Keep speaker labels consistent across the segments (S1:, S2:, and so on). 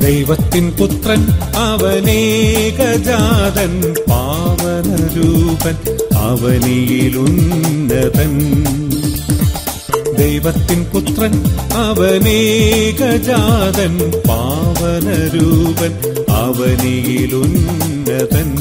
S1: ദൈവത്തിൻ പുത്രൻ അവനേകജാതൻ പാവനരൂപൻ അവനിയിലുന്നതൻ ദൈവത്തിൻ പുത്രൻ അവനേകജാതൻ പാവനരൂപൻ അവനിയിലുന്നതൻ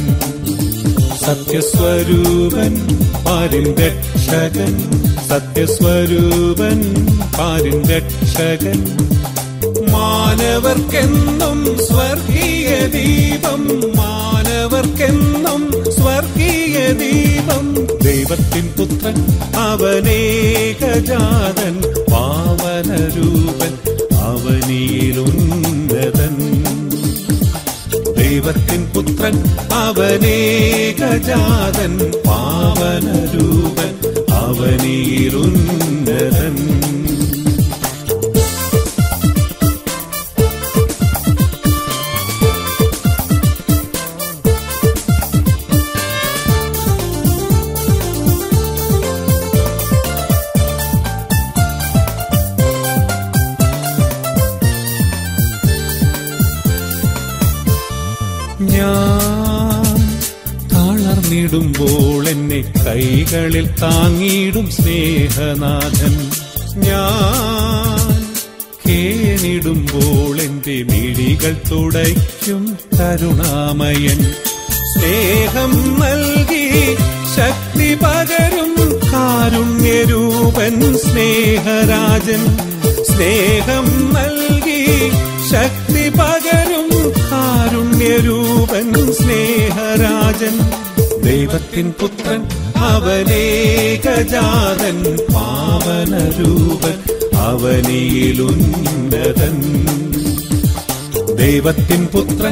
S1: സത്യസ്വരൂപൻ പാരിൻ രക്ഷകൻ സത്യസ്വരൂപൻ പാരിൻ രക്ഷകൻ മാനവർക്കെന്നും സ്വർഗീയ ദീപം മാനവർക്കെന്നും സ്വർഗീയ ദീപം ദൈവത്തിൻ പുത്രൻ അവനേകജാതൻ പാവനരൂപൻ അവനിയിലുന്നതൻ ദൈവത്തിൻ പുത്രൻ അവനേകജാതൻ പാവനരൂപൻ അവനിയിലുന്നതൻ ഞാൻ തളർന്നിടുമ്പോൾ എന്നെ കൈകളിൽ താങ്ങിയിടും സ്നേഹനാഥൻ ഞാൻ കേണിടുമ്പോൾ എന്റെ മിഴികൾ തുടയ്ക്കും കരുണാമയൻ സ്നേഹം നൽകി ശക്തി പകരും കാരുണ്യരൂപൻ സ്നേഹരാജൻ സ്നേഹം നൽകി ശക്തി പകരും കാരുണ്യരൂപൻ സ്നേഹരാജൻ ദൈവത്തിൻ പുത്രൻ അവനേകജാതൻ പാവനരൂപൻ അവനിയിലുന്നതൻ ദൈവത്തിൻ പുത്രൻ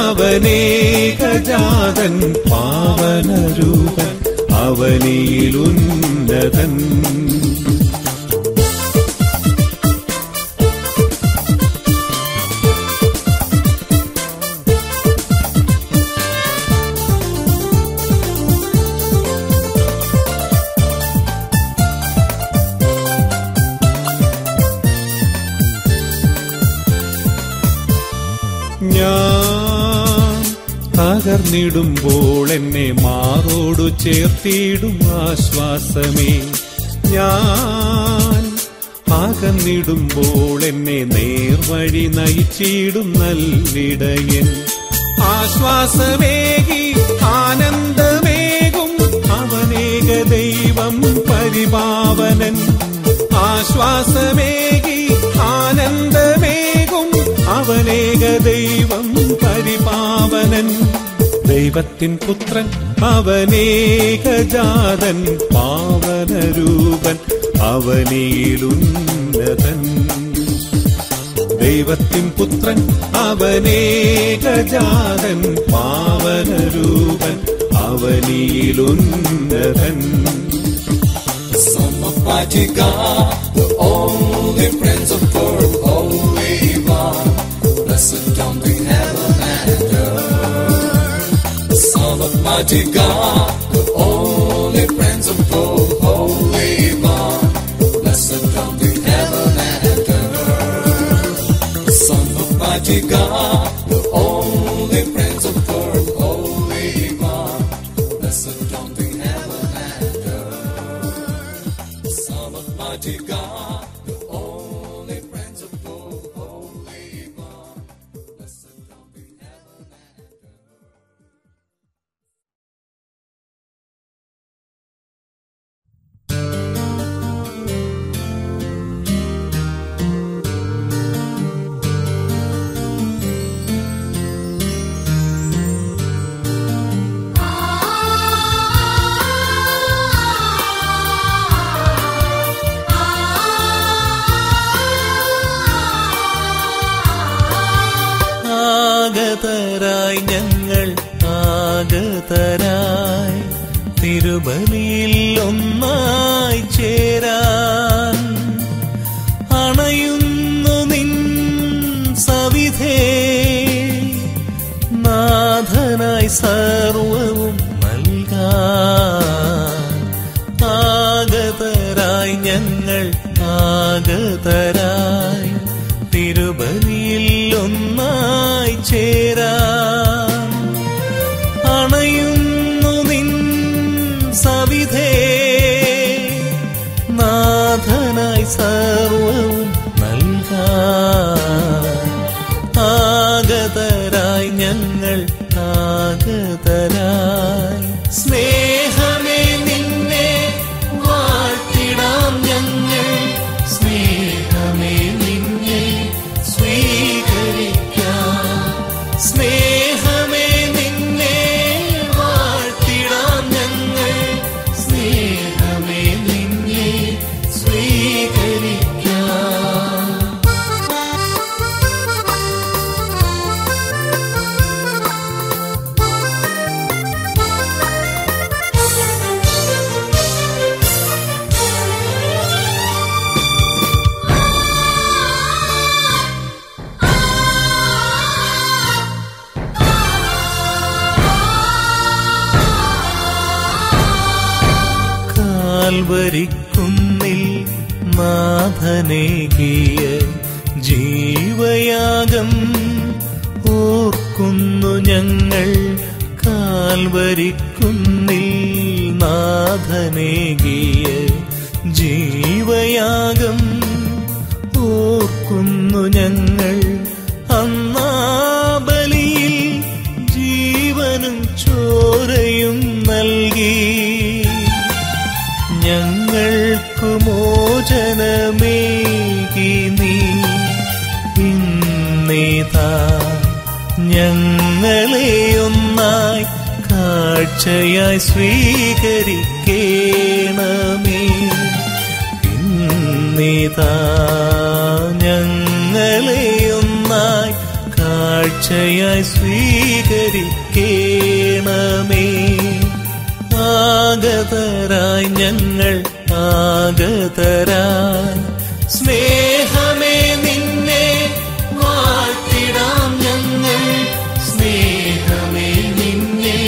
S1: അവനേകജാതൻ പാവനരൂപൻ അവനിയിലുന്നതൻ ഞാൻ തകർന്നിടുമ്പോൾ എന്നെ മാറോടു ചേർത്തിടും ആശ്വാസമേ ഞാൻ അകന്നിടുമ്പോൾ എന്നെ നേർവഴി നയിച്ചിടും നല്ലിടയൻ ആശ്വാസമേകി ആനന്ദമേകും അവനേക ദൈവം പരിപാവനൻ ആശ്വാസമേകി ആനന്ദമേകും അവനേക ദൈവം പരിപാവനൻ ദൈവത്തിൻ പുത്രൻ അവനേകജാതൻ പാവനരൂപൻ അവനിയിലുന്നതൻ ദൈവത്തിൻ പുത്രൻ അവനേകജാതൻ പാവനരൂപൻ അവനിയിലുന്നതൻ
S2: Son of mighty God, the only Prince of Earth, Holy One, blessed down the heaven and earth. The Son of mighty God, the only Prince of Earth, Holy One, blessed down the heaven and earth. The Son of mighty God, the only Prince of Earth, Holy One, blessed down the heaven and earth. Son of mighty God, the only Prince of Gold, Holy One, blessed down the heaven and earth.
S3: ആഗതരായി ഞങ്ങൾ ആഗതരായി തിരുബലിയിൽ ഒന്നായി ചേരാൻ അണയുന്നു നിൻ സവിധേ നാഥനായി സർവവും നൽകാൻ ആഗതരായി ഞങ്ങൾ ആഗതരായി തിരുബലിയിൽ ഒന്നായി ഞങ്ങൾ ആഗതരായി സ്നേഹമേ നിന്നെ വാഴ്ത്തിടാം ഞങ്ങൾ സ്നേഹമേ നിന്നെ സ്വീകരിക്കാം സ്നേഹമേ നിന്നെ വാഴ്ത്തിടാം ഞങ്ങൾ സ്നേഹമേ നിന്നെ സ്വീകരിക്കാം കാൽവരിക്കുന്നിൽ നാഥനേകിയ ജീവയാഗം ഓർക്കുന്നു ഞങ്ങൾ കാൽവരിക്കുന്നിൽ നാഥനേകിയ ജീവയാഗം ഓർക്കുന്നു ഞങ്ങൾ അന്നാ ബലിയിൽ ജീവനും ചോരയും നൽകി ഞങ്ങൾക്കു മോചനമേകി നീ ഇന്നീതാ ഞങ്ങളെ ഒന്നായി കാഴ്ചയായി സ്വീകരിക്കേണമേ ഇന്നിതാ ഞങ്ങളെ ഒന്നായി കാഴ്ചയായി സ്വീകരിക്കേണമേ ആഗതരായി ഞങ്ങൾ ആഗതരായി സ്നേഹമേ നിന്നെ വാഴ്ത്തിടാം ഞങ്ങൾ സ്നേഹമേ നിന്നെ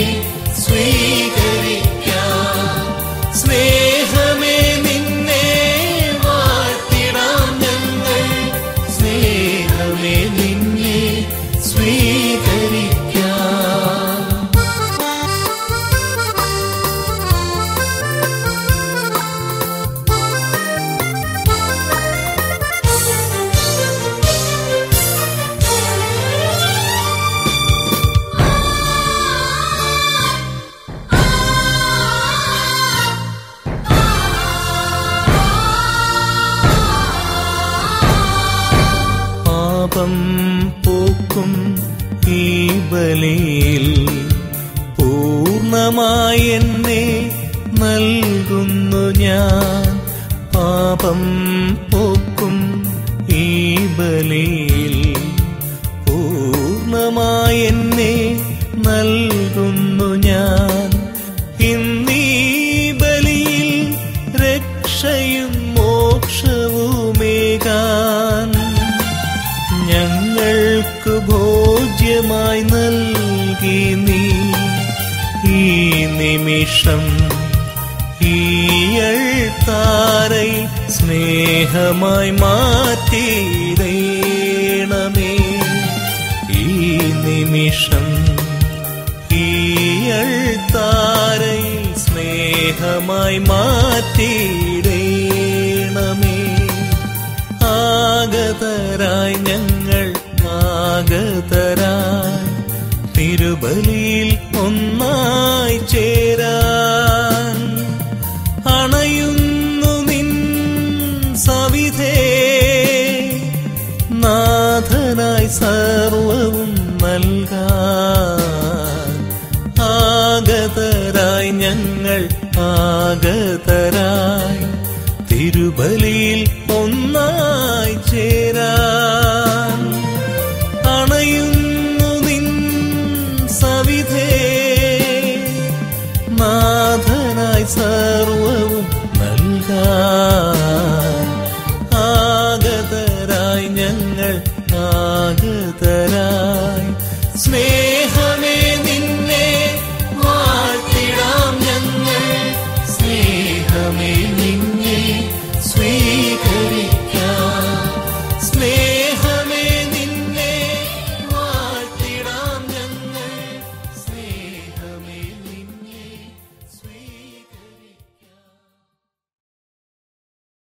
S3: സ്വീകരിക്കാം സ്നേഹമേ നിന്നെ വാഴ്ത്തിടാം ഞങ്ങൾ സ്നേഹമേ നിന്നെ സ്വീകരിക്കാം പാപം പോക്കും ഈ ബലിയിൽ പൂർണ്ണമായി എന്നെ നൽകുന്നു ഞാൻ പാപം പോക്കും ഈ ബലിയിൽ പൂർണ്ണമായി എന്നെ നൽകുന്നു ഞാൻ ഇന്നീ ബലിയിൽ രക്ഷയും മോക്ഷവുമേകാൻ ഞങ്ങൾക്ക് ഭോജ്യമായി നൽകി നീ ഈ നിമിഷം ഈയൾത്താரை സ്നേഹമായി മാറ്റിയിടേണമേ ഈ നിമിഷം ഈയൾത്താரை സ്നേഹമായി മാറ്റിയിടേണമേ ആഗതരായി ഞങ്ങൾ ആഗതരായി തിരുബലിയിൽ ഒന്നായി ചേരാൻ അണയുന്നു നിൻ സവിധേ നാഥനായി സർവവും നൽകാൻ ആഗതരായി ഞങ്ങൾ ആഗതരായി തിരുബലിയിൽ ഒന്നായി ചേരാൻ അണയുന്നു നിൻ സവിധേ നാഥനായി സർവവും നൽകാൻ ആഗതരായി ഞങ്ങൾ ആഗതരായി സ്നേഹമേ നിന്നെ വാഴ്ത്തിടാം ഞങ്ങൾ സ്നേഹമേ നിന്നെ സ്വീകരിക്കാം സ്നേഹമേ നിന്നെ വാഴ്ത്തിടാം ഞങ്ങൾ സ്നേഹമേ നിന്നെ സ്വീകരിക്കാം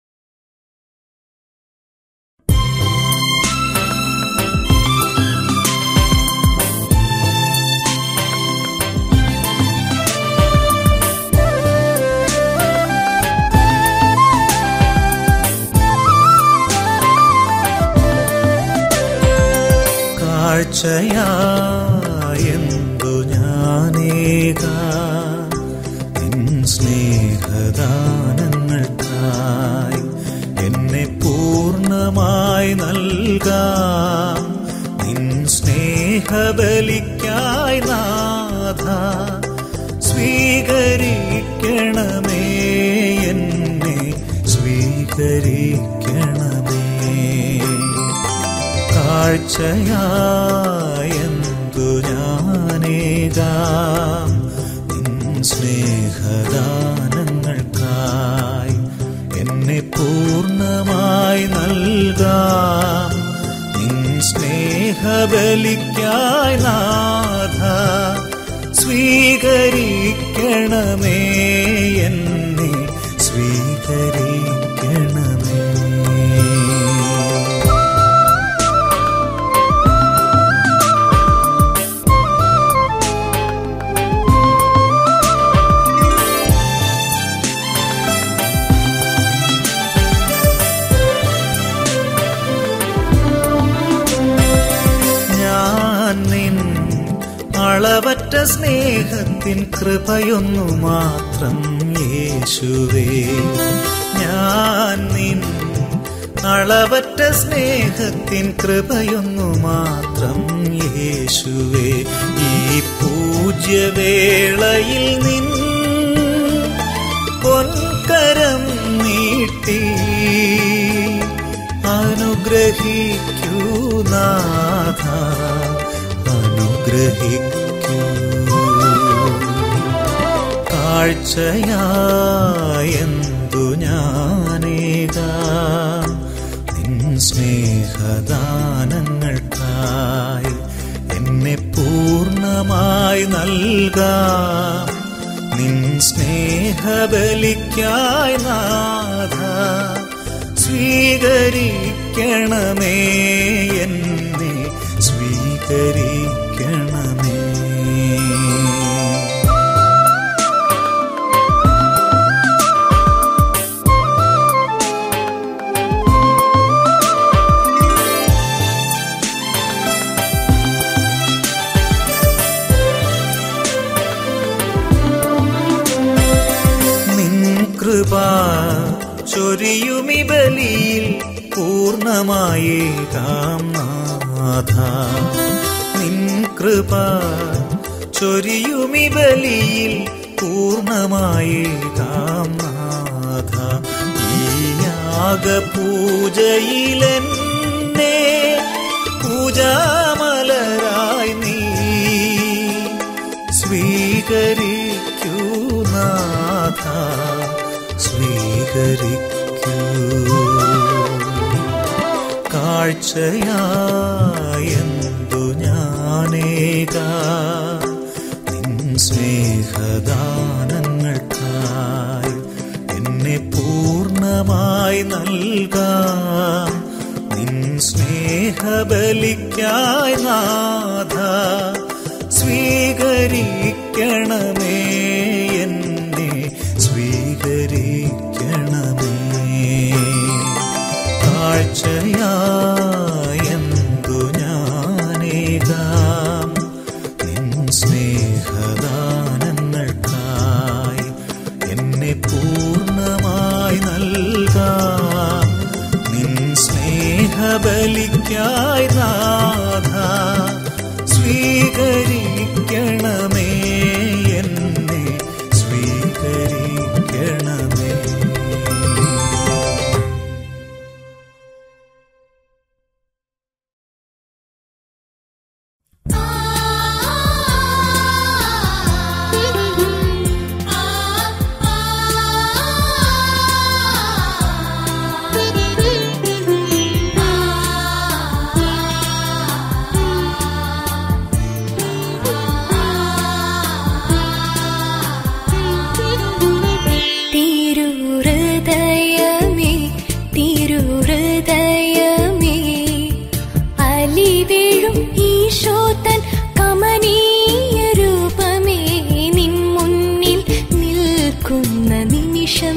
S4: കാഴ്ചയായെന്തു ഞാനേക നിൻ സ്നേഹദാനങ്ങൾക്കായി എന്നെ പൂർണ്ണമായി നൽകാം നിൻ സ്നേഹബലിക്കായി നാഥ സ്വീകരിക്കണമേ എന്നെ സ്വീകരിക്കണമേ കാഴ്ചയായെന്തു ഞാനേകാം നിൻ സ്നേഹദാനങ്ങൾക്കായി എന്നെ പൂർണ്ണമായി നൽകാം നിൻ സ്നേഹബലിക്കായി നാഥ സ്വീകരിക്കണമേ എന്നെ സ്വീകരിക്കണമേ ഞാൻ നിൻ അളവറ്റ സ്നേഹത്തിൻ കൃപയൊന്നു മാത്രം യേശുവേ ഞാൻ നിൻ അളവറ്റ സ്നേഹത്തിൻ കൃപയൊന്നു മാത്രം യേശുവേ ഈ പൂജ്യവേളയിൽ നിൻ പൊൻകരം നീട്ടി അനുഗ്രഹിക്കൂ നാഥ അനുഗ്രഹിക്കൂ കാഴ്ചയായെന്തു ഞാനേകാം നിൻ സ്നേഹദാനങ്ങൾക്കായി എന്നെ പൂർണ്ണമായി നൽകാം നിൻ സ്നേഹബലിക്കായി നാഥ സ്വീകരിക്കണമേ എന്നെ സ്വീകരിക്കണമേ നിൻ കൃപ ചൊരിയുമി ബലിയിൽ പൂർണ്ണമായേകാം നാഥ നിൻ കൃപ ചൊരിയുമി ബലിയിൽ പൂർണ്ണമായേകാം നാഥ ഈ യാഗപൂജയിലെന്നെ പൂജാമലരായി നീ സ്വീകരിക്കൂ നാഥ സ്വീകരിക്കൂ കാഴ്ചയായെന്തു ഞാനേക നിൻ സ്നേഹദാനങ്ങൾക്കായി എന്നെ പൂർണ്ണമായി നൽകാം നിൻ സ്നേഹബലിക്കായി നാഥ സ്വീകരിക്കണമേ എന്നെ സ്വീകരിക്കണമേ കാഴ്ചയായെന്തു ഞാനേകാം നിൻ സ്നേഹദാനങ്ങൾക്കായി എന്നെ പൂർണ്ണമായി നൽകാം നിൻ സ്നേഹബലിക്കായി നാഥ സ്വീകരിക്കണമേ എന്നെ സ്വീകരിക്കണമേ
S5: തിരുഹൃദയമേ തിരുഹൃദയമേ അലിവേഴും ഈശോത്തൻ കമനീയ രൂപമേ നിൻ മുന്നിൽ നിൽക്കുന്ന നിമിഷം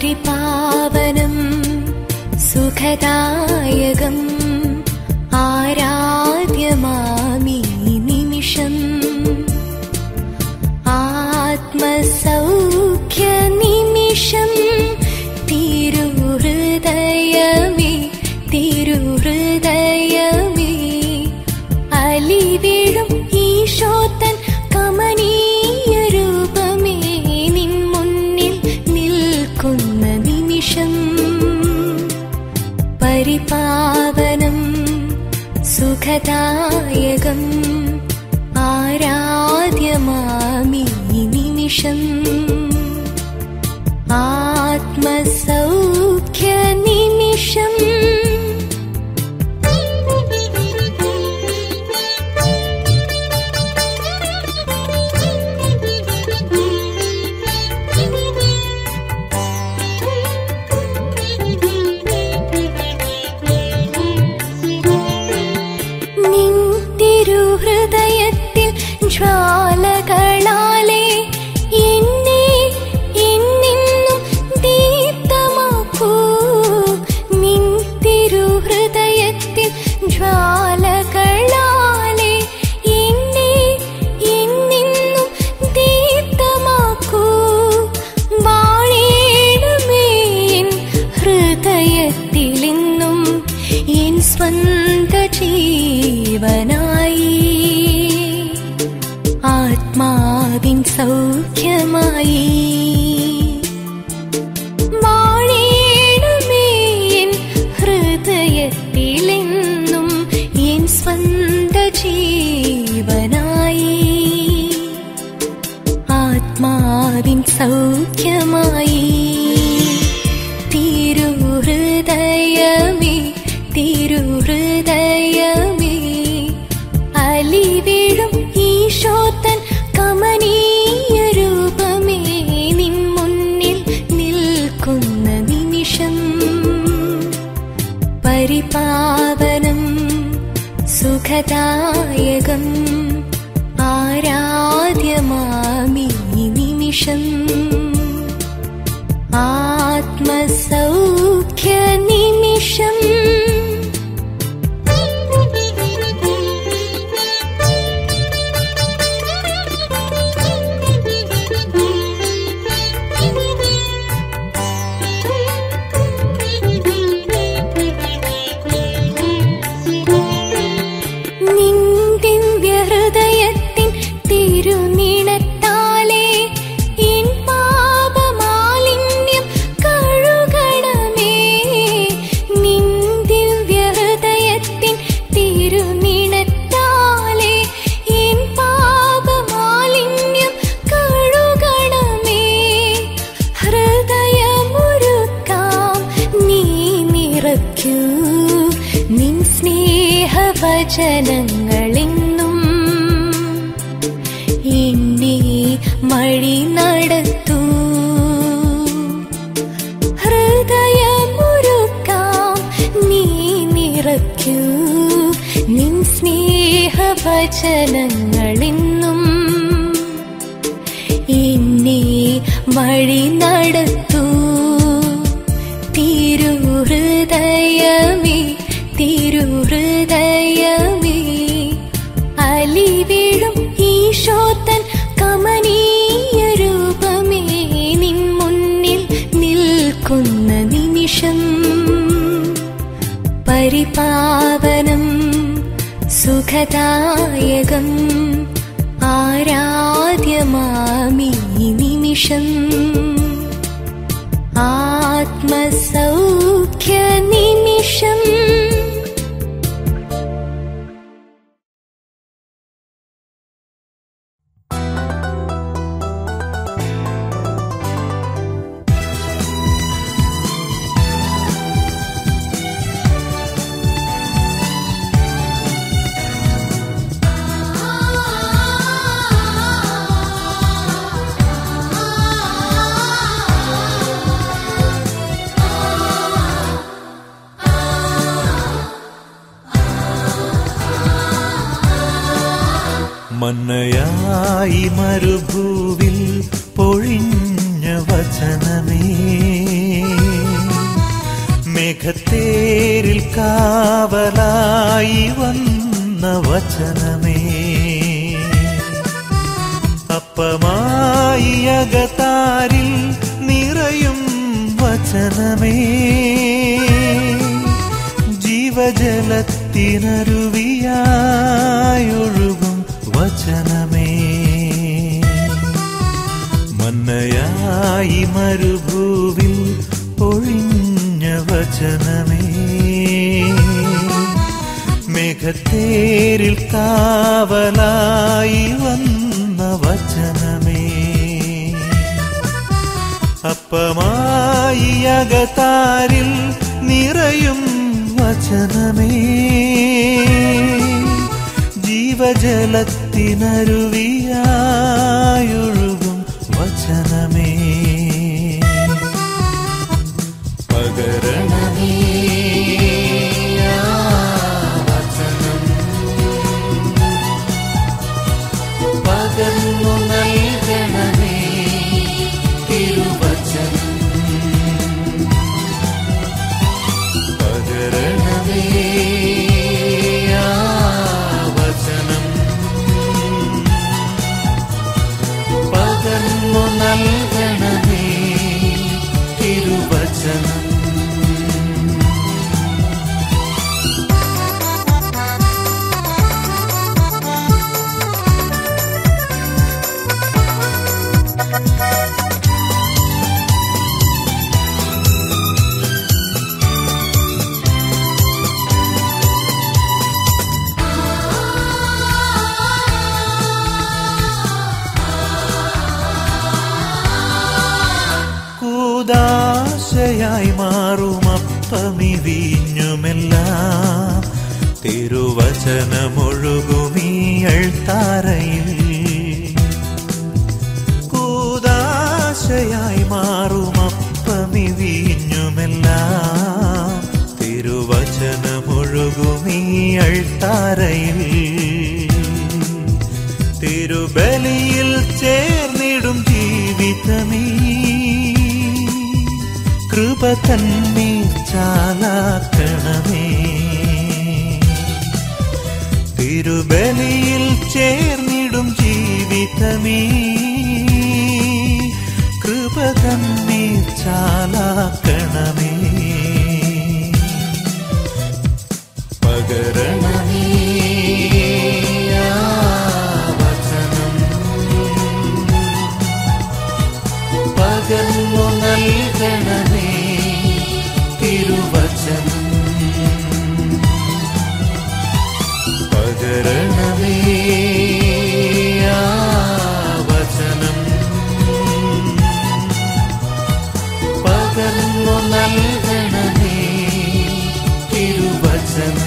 S5: പരിപാവനം സുഖദായകം ആയ അലിവീഴും ഈശോത്തൻ കമനീയ രൂപമേ നിൻ മുന്നിൽ നിൽക്കുന്ന നിമിഷം പരിപാവനം സുഖദായകം ആരാധ്യമാമി നിമിഷം ആത്മസൗഖ്യ നിമിഷം നിൻ തിരുഹൃദയത്തിൽ ജ്വാലകളാലെ എന്നെ എന്നെന്നും ദീപ്തമാക്കൂ നിൻ തിരുഹൃദയത്തിൽ ജ്വാലകളാലെ എന്നെ എന്നെന്നും ദീപ്തമാക്കൂ വാഴേണമേ എൻ ഹൃദയത്തിലെന്നും എൻ സ്വന്ത ജീവനായി ആത്മാവിൻ സൗഖ്യമായി വാഴേണമേ എൻ ഹൃദയത്തിലെന്നും എൻ സ്വന്ത ജീവനായി ആത്മാവിൻ സൗഖ്യമായി തിരുഹൃദയമേ തിരുഹൃദയമേ അലിവീഴും ഈശോത്തൻ കമനീയ രൂപമേ നിൻ മുന്നിൽ നിൽക്കുന്ന നിമിഷം പരിപാവനം സുഖദായകം ആരാധ്യമാമി നിമിഷം ആത്മസൗഖ്യ നിമിഷം നിൻ ദിവ്യഹൃദയത്തിൻ തിരുനിണത്താലേ എൻ പാപമാലിന്യം കഴുകണമേ നിൻ ദിവ്യഹൃദയത്തിൻ തിരുനിണത്താലേ എൻ പാപമാലിന്യം കഴുകണമേ ഹൃദയമൊരുക്കാം നീ നിറയ്ക്കൂ നിൻ സ്നേഹവചനങ്ങളെന്നും എന്നെ മഴി നടത്തൂ ഹൃദയമൊരുക്കാം നീ നിറയ്ക്കൂ നിൻ സ്നേഹവചനങ്ങളെന്നും എന്നെ വഴി നടത്തൂ തിരുഹൃദയമേ തിരുഹൃദയമേ അലിവീഴും ഈശോത്തൻ കമനീയ രൂപമേ നിൻ മുന്നിൽ നിൽക്കുന്ന നിമിഷം പരിപാവനം സുഖദായകം ആരാധ്യമാമി നിമിഷം ആത്മസൗഖ്യ നിമിഷം
S4: മന്നയായി മരുഭൂവിൽ പൊഴിഞ്ഞ വചനമേ മേഘത്തേരിൽ കാവലായി വന്ന വചനമേ അപ്പമായി അകത്താരിൽ നിറയും വചനമേ ജീവജലത്തിനരുവിയായൊഴുകും വചനമേ മന്നയായി മരുഭൂവിൽ ഒഴിഞ്ഞ വചനമേ മേഘത്തേരിൽ കാവലായി വന്ന വചനമേ അപ്പമായി അകതാരിൽ നിറയും വചനമേ ജീവജലത്തിനരുവിയായൊഴുകും വചനമേ പകരണമേ ആ വചനം പകർന്നു നൽകണമേ തിരുവചനം പകരണമേ ആ വചനം പകർന്നു നൽകണമേ തിരുവചനം കൂദാശയായി മാറും അപ്പമി വീഞ്ഞുമെല്ലാം തിരുവചനമൊഴുകുമീയൾ താരയിൽ കൂദാശയായി മാറും അപ്പമി വീഞ്ഞുമെല്ലാം തിരുവചനമൊഴുകുമീയൾ താരയിൽ തിരുബലിയിൽ ചേർന്നിടും ജീവിതമേ കൃപ തന്നെ ചാലാക്കണമേ തിരുബലിയിൽ ചേർന്നിടും ജീവിതമേ കൃപ തന്നെ ചാലാക്കണമേ പകരണമേ ആ വചനം പകർന്നു നൽകണമേ തിരുവചനം പകരണമേ ആ വചനം പകർന്നു നൽകണമേ തിരുവചനം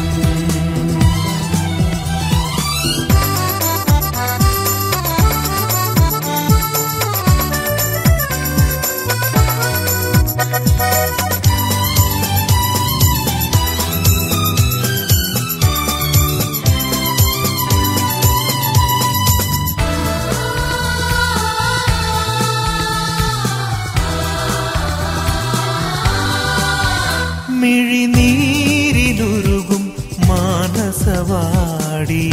S4: മിഴിനീരിലുരുകും മാനസവാടി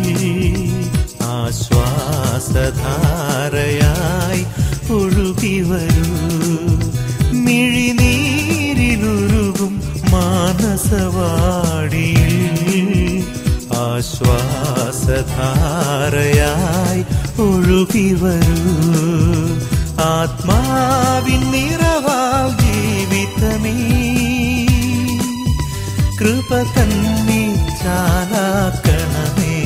S4: ആശ്വാസധാരയായി ഒഴുകി വരൂ മിഴിനീരിലുരുകും മാനസവാടി ആശ്വാസധാരയായി ഒഴുകി വരൂ ആത്മാവിൻ നിറവാൽ ജീവിതമേ കൃപ തന്നെ ചാലാക്കണമേ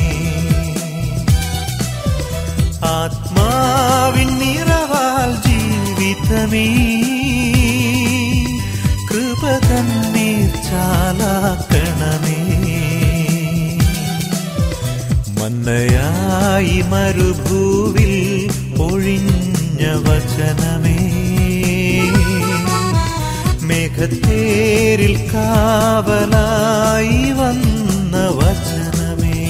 S4: ആത്മാവിൻ നിറവാൽ ജീവിതമേ കൃപ തന്നെ ചാലാക്കണമേ മന്നയായി മരുഭൂവിൽ ഒഴിഞ്ഞ വചനമേ മേഘത്തേരിൽ കാവലായി വന്ന വചനമേ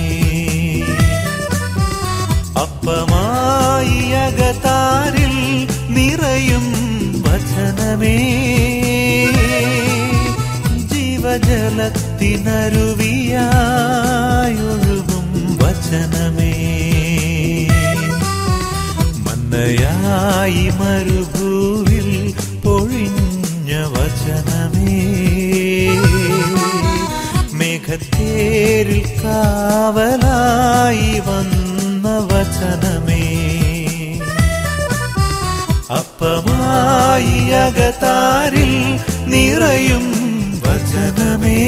S4: അപ്പമായി അകതാരിൽ നിറയും വചനമേ ജീവജലത്തിനരുവിയായൊഴുകും വചനമേ മന്നയായി മരുഭൂവിൽ പൊഴിഞ്ഞ വചനമേ മേഘത്തേരിൽ കാവലായി വന്ന അകതാരിൽ നിറയും വചനമേ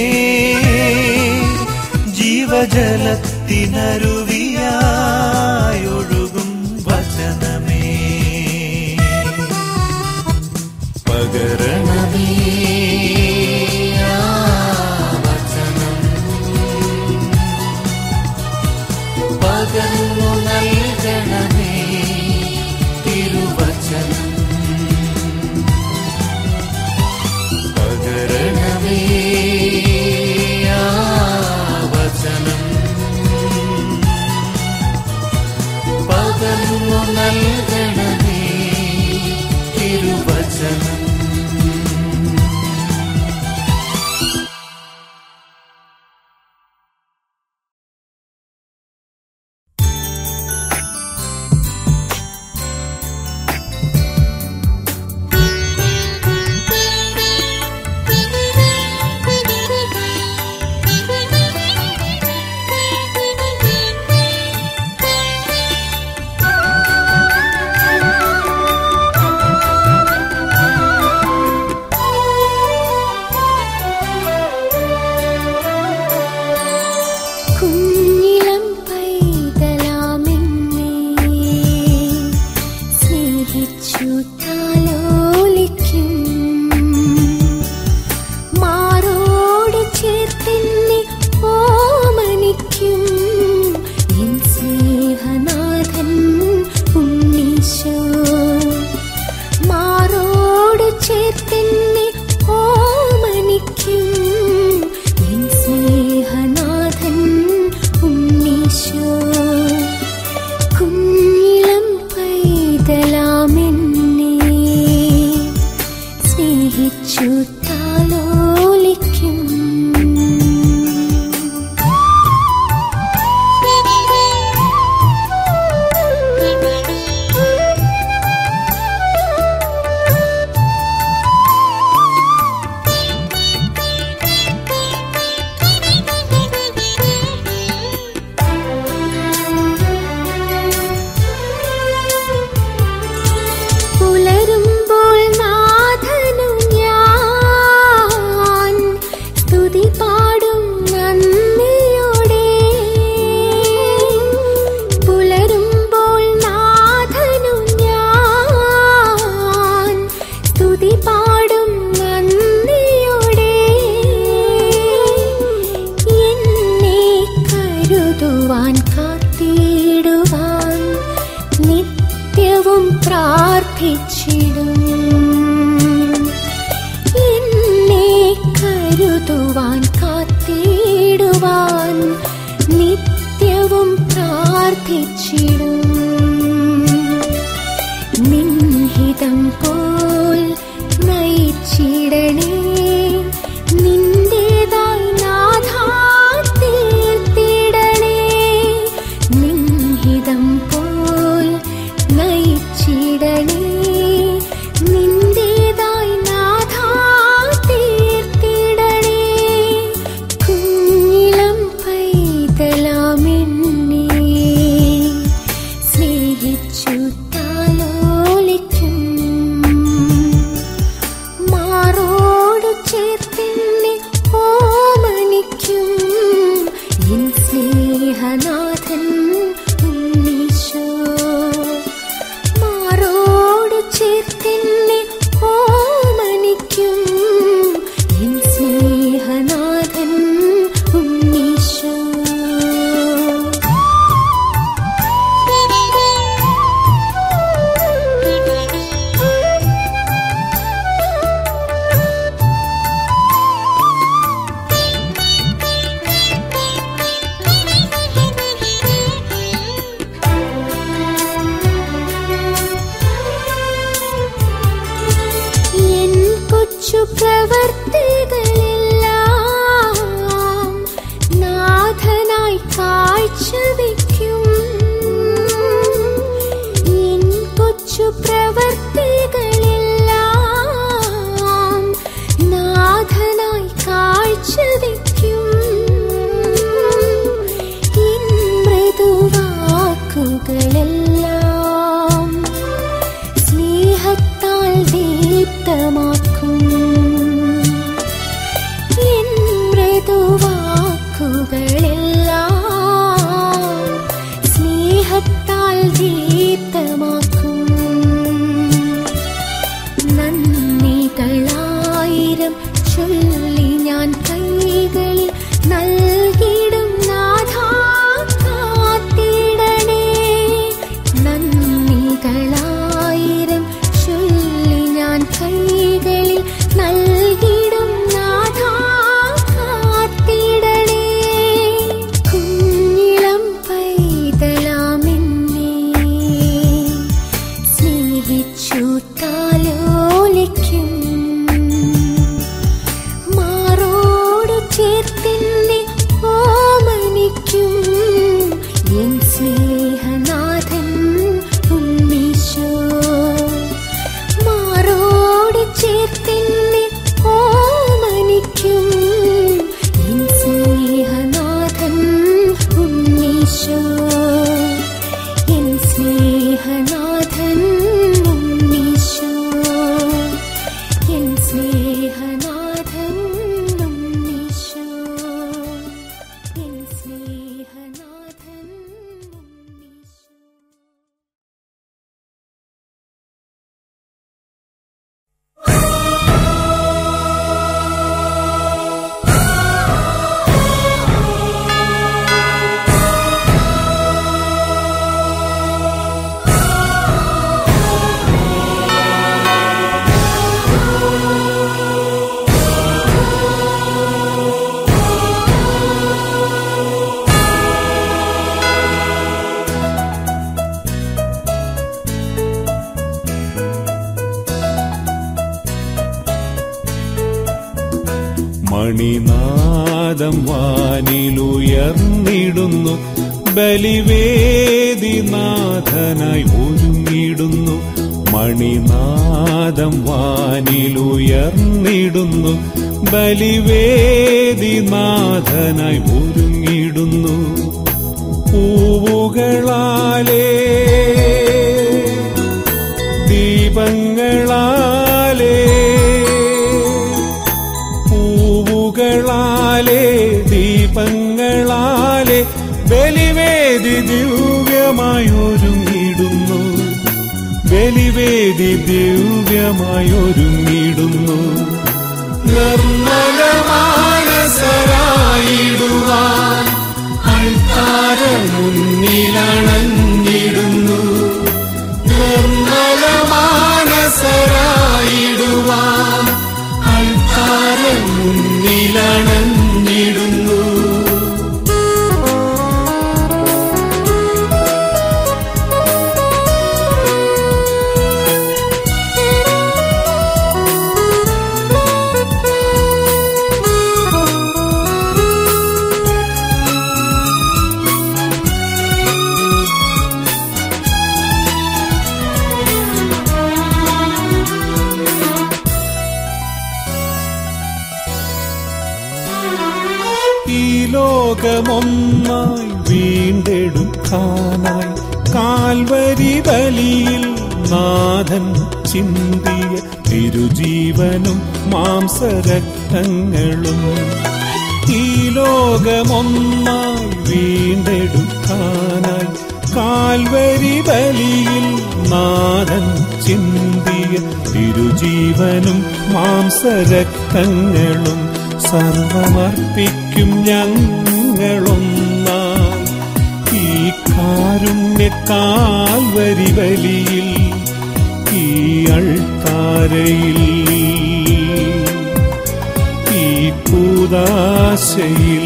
S4: ജീവജലത്തിനരുവിയായൊഴുകും വചനമേ പകരണമേ
S3: പകർന്നു നൽകണമേ തിരുവചനം
S4: പകരണമേ
S3: ആ വചനം പകർന്നു നൽകണമേ തിരുവചനം
S5: കുഞ്ഞിളം പൈതലാമെന്നെ സ്നേഹിച്ചു താലോലിക്കും മാറോട് ചേർത്തെന്നെ ഓമനിക്കും എൻ സ്നേഹനാഥൻ ഉണ്ണീശോ മാറോട് ചേർത്തെന്നെ ഓമനിക്കും എൻ സ്നേഹനാഥൻ ഉണ്ണീശോ കുഞ്ഞിളം പൈതലാമെന്നെ സ്നേഹിച്ചു താലോലിക്കും പുലരുമ്പോൾ നാഥനു ഞാൻ സ്തുതി പാടും നന്ദിയോടെ പുലരുമ്പോൾ നാഥനു ഞാൻ സ്തുതി പാടും നന്ദിയോടെ എന്നെ കരുതുവാൻ കാത്തിടുവാൻ നിത്യവും പ്രാർത്ഥിച്ചിടും എന്നെ കരുതുവാൻ കാത്തിടുവാൻ നിത്യവും പ്രാർത്ഥിച്ചിടും നിൻഹിതം പോൽ നയിച്ചിടണേ നിന്റേതായി നാഥാ തീർത്തിടണേ നിൻഹിതം പോൽ നയിച്ചിടണേ നിന്റേതായി നാഥാ തീർത്തിടണേ കുഞ്ഞിളം പൈതലാമെന്നെ സ്നേഹിച്ചു താലോലിക്കും മാറോട് ചേർത്തെന്നെ ഓമനിക്കും എൻ സ്നേഹനാഥൻ ഉണ്ണീശോ മാറോട് ചേർത്തെന്നെ ഓമനിക്കും എൻ സ്നേഹനാഥൻ ഉണ്ണീശോ എൻ കൊച്ചു പ്രവർത്തികളെല്ലാം നാഥനായി കാഴ്ചവെക്കും എൻ കൊച്ചു പ്രവർത്തികളെല്ലാം നാഥനായി കാഴ്ചവെക്കും എൻ മൃദുവാക്കുകളെല്ലാം സ്നേഹത്താൽ ദേ ഉണ്ണീശോ എൻ സ്നേഹനാഥൻ ഉണ്ണീശോ എൻ സ്നേഹനാഥൻ ഉണ്ണീശോ എൻ സ്നേഹനാഥൻ ഉണ്ണീശോ
S1: മണിനാദം വാനിലുയർന്നിടുന്നു ബലിവേദി നാഥനായി ഒരുങ്ങിടുന്നു മണിനാദം വാനിലുയർന്നിടുന്നു ബലിവേദി നാഥനായി ഒരുങ്ങിടുന്നു പൂവുകളാലേ ദീപങ്ങളാലേ പൂവുകളാലേ ദീപങ്ങളാലേ ബലിവേദി ദിവ്യമായൊരുങ്ങിടുന്നു ബലിവേദി ദിവ്യമായൊരുങ്ങിടുന്നു നിർമ്മലമാനസരായിടുവാൻ അൾത്താര മുന്നിലണഞ്ഞിടുന്നു നിർമ്മലമാനസരായിടുവാൻ അൾത്താര മുന്നിലണഞ്ഞിടുന്നു ഈ ലോകമൊന്നായി വീണ്ടെടുക്കാനായി കാൽവരി ബലിയിൽ നാഥൻ ചിന്തിയ തിരുജീവനും മാംസരക്തങ്ങളും ഈ ലോകമൊന്നായി വീണ്ടെടുക്കാനായി കാൽവരി ബലിയിൽ നാഥൻ ചിന്തിയ തിരുജീവനും മാംസരക്തങ്ങളും സർവമർപ്പിക്കും ഞങ്ങളൊന്നായി ഈ കാരുണ്യ കാൽവരി ബലിയിൽ ഈ അൾത്താരയിൽ ഈ കൂതാശയിൽ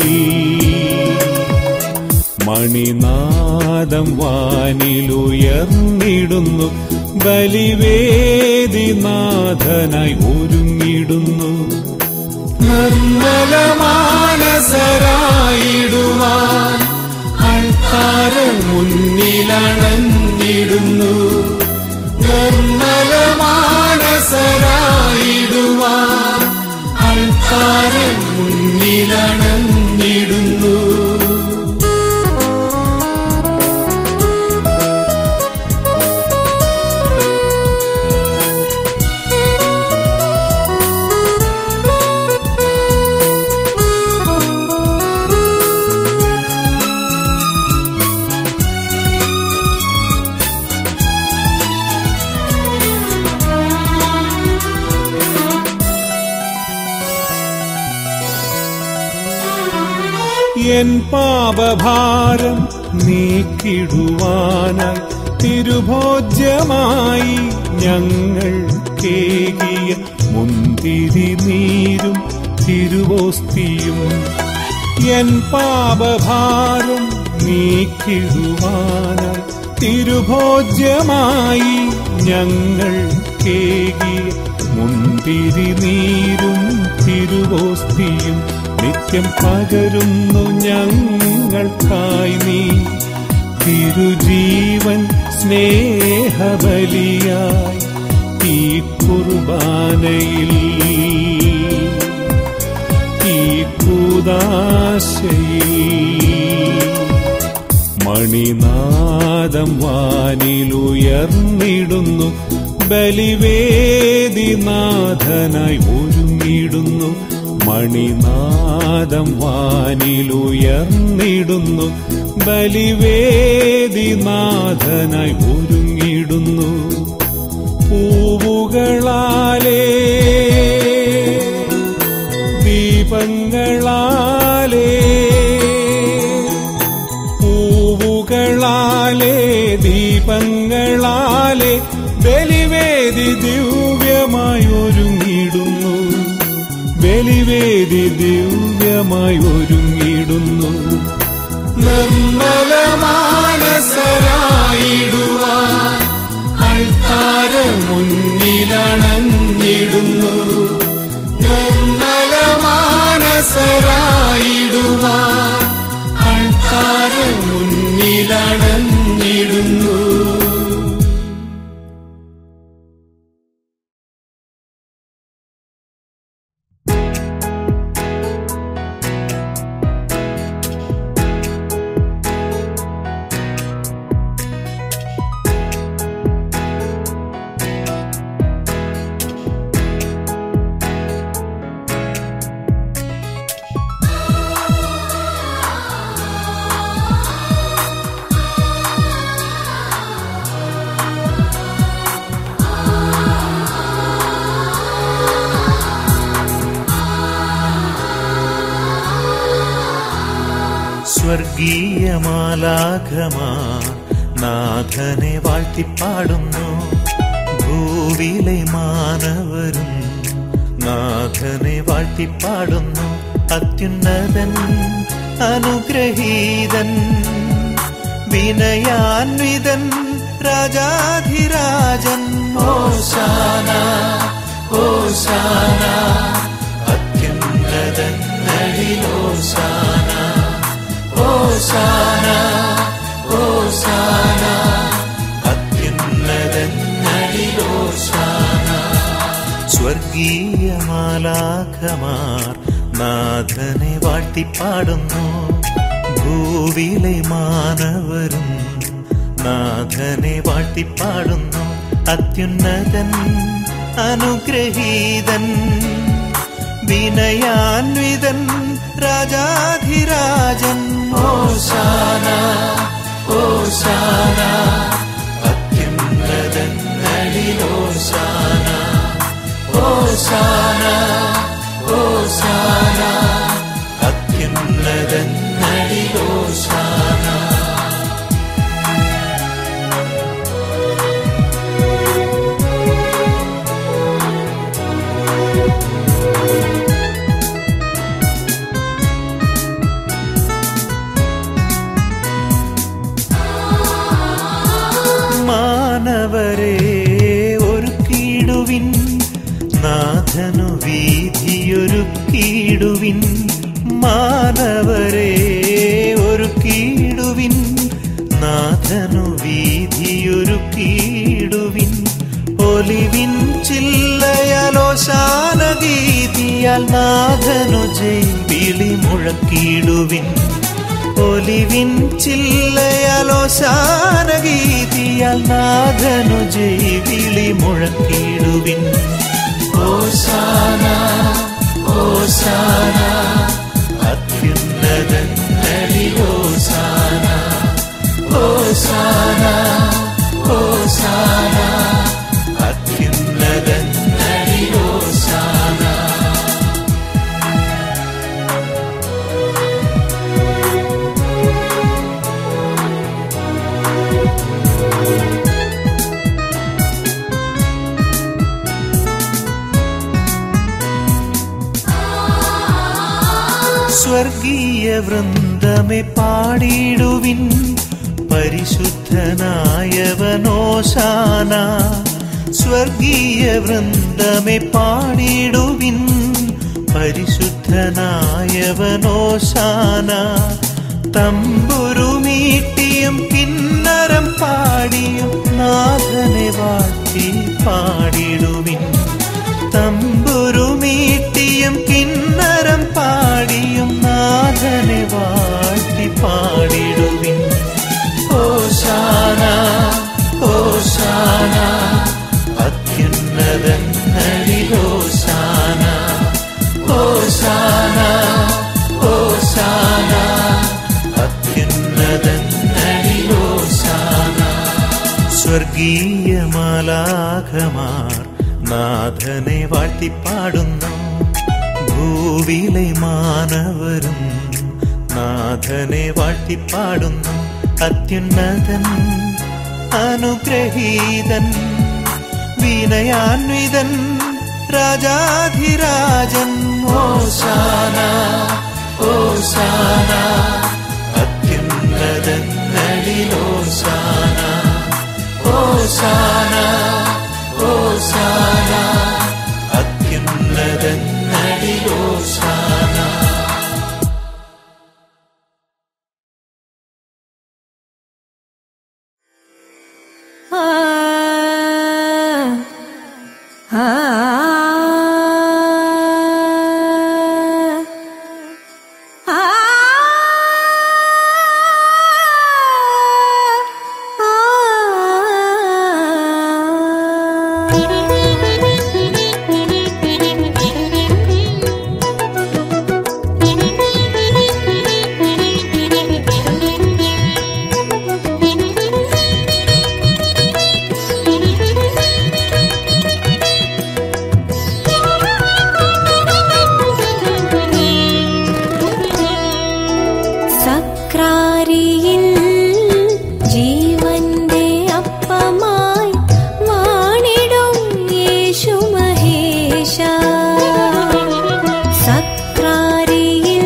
S1: മണിനാദം വാനിലുയർന്നിടുന്നു ബലിവേദി നാഥനായി ഒരുങ്ങിടുന്നു നിർമ്മലമാനസരായിടുവാൻ അൾത്താര മുന്നിലണഞ്ഞിടുന്നു നിർമ്മലമാനസരായിടുവാൻ അൾത്താര മുന്നിലണഞ്ഞിടുന്നു എൻ പാപഭാരം നീക്കിടുവാനായി തിരുഭോജ്യമായി ഞങ്ങൾ കേകിയ മുന്തിരി നീരും തിരുവോസ്തിയും എൻ പാപഭാരം നീക്കിടുവാനായി തിരുഭോജ്യമായി ഞങ്ങൾ കേകിയ മുന്തിരി നീരും തിരുവോസ്തിയും നിത്യം പകരുന്നു ഞങ്ങൾക്കായി നീ തിരുജീവൻ സ്നേഹബലിയായി ഈ കുർബാനയിൽ ഈ കൂതാശയിൽ മണിനാദം വാനിലുയർന്നിടുന്നു ബലിവേദിനാഥനായി ഒരുങ്ങിടുന്നു മണിനാദം വാനിലുയർന്നിടുന്നു ബലിവേദിനാഥനായി ഒരുങ്ങിടുന്നു പൂവുകളാലേ ദീപങ്ങളാലേ പൂവുകളാലേ ദീപങ്ങളാലേ ബലിവേദി ദിവ്യമായി ഒരുങ്ങിടുന്നു ബലിവേദി ദിവ്യമായി ഒരുങ്ങിടുന്നു നിർമ്മലമാനസരായിടുവാൻ അൾത്താര മുന്നിലണഞ്ഞിടുന്നു നിർമ്മലമാനസരായിടുവാൻ അൾത്താര മുന്നിലണഞ്ഞിടുന്നു
S4: സ്വർഗീയമാലാഘമാ നാഥനെ വാഴ്ത്തിപ്പാടുന്നു ഭൂവിലെ മാനവരും നാഥനെ വാഴ്ത്തിപ്പാടുന്നു അത്യുന്നതൻ അനുഗ്രഹീതൻ വിനയാൻവിതൻ രാജാധിരാജൻ ഓശാന ഓശാന അത്യുന്നതൻ നടിലോശാന ഓശാന ഓശാന അത്യുന്നതൻ നടിലോശാന സ്വർഗീയമാലാഖമാർ നാഥനെ വാഴ്ത്തിപ്പാടുന്നു ഭൂവിലെ മാനവരും നാഥനെ വാഴ്ത്തിപ്പാടുന്നു അത്യുന്നതൻ അനുഗ്രഹീതൻ വിനയാൻവിതൻ രാജാധിരാജൻ ഓശാന ഓശാന അത്യുന്നതൻ നടിലോശാന ഓശാന ഓശാന അത്യുന്നതൻ നടിലോശാന മാനവരെ ഒരു കീടുവിൻ നാഥനു വീതിയൊരു കീടുവിൻ മാനവരെ ഒരു കീടുവിൻ നാഥനു വീതിയൊരു കീടുവിൻ ഒലിവിൻ ചില്ലയലോശാന ഗീതിയാൽ നാഥനു ജൈവിളി മുഴക്കിടുവിൻ ഒലിവിൻ ചില്ലയലോശാന ഗീതിയാൽ നാഥനു ജൈവിളി മുഴക്കിടുവിൻ ഓശാന ഓശാന അത്യുന്നതൻ നടിയോശാന ഓശാന ഓശാന അത്യുന്നതൻ നടിയോശാന സ്വർഗീയ വൃന്ദമെ പാടിടുവിൻ പരിശുദ്ധനായവനോശാന സ്വർഗീയ വൃന്ദമെ പാടിടുവിൻ പരിശുദ്ധനായവനോശാന തമ്പുരുമീട്ടിയും കിന്നരം പാടിയും നാഥനെ വാഴ്ത്തി പാടിടുവിൻ തമ്പുരുമീട്ടിയും കിന്നരം പാടിയും നാഥനെ വാഴ്ത്തി പാടിടുവിൻ സ്വർഗീയ മാലാഖമാർ നാഥനെ വാഴ്ത്തിപ്പാടുന്നു ഭൂവിലെ മാനവരും നാഥനെ വാഴ്ത്തിപ്പാടുന്നു അത്യുന്നതൻ അനുഗ്രഹീതൻ വിനയാന്വിതൻ രാജാധിരാജൻ ഓശാന ഓശാന അത്യുന്നതങ്ങളിലോശാന ഓശാന ഓശാന അത്യുന്നതങ്ങളിലോശാന
S5: സക്രാരിയിൽ ജീവന്റെ അപ്പമായി വാണിടും യേശു മഹേശ സക്രാരിയിൽ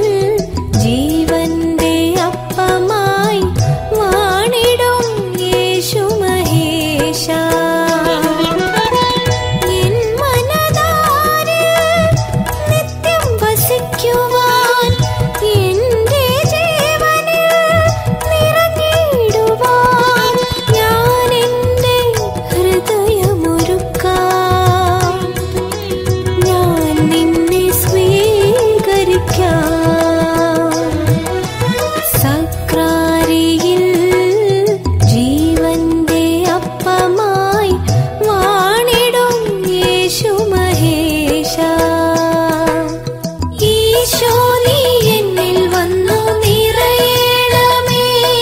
S5: ജീവന്റെ അപ്പമായി വാണിടും യേശു മഹേശ എൻ മനതാരിൽ നിത്യം വസിക്കുവാൻ എന്റെ ജീവനിൽ നിറഞ്ഞിടുവാൻ ഞാൻ എന്റെ ഹൃദയമൊരുക്കാം ഞാൻ നിന്നെ സ്വീകരിക്കാം സക്രാരിയിൽ ജീവന്റെ അപ്പമായി വാണിടും യേശു മഹേശ ഈശോ നീ എന്നിൽ വന്നു നിറയണമേ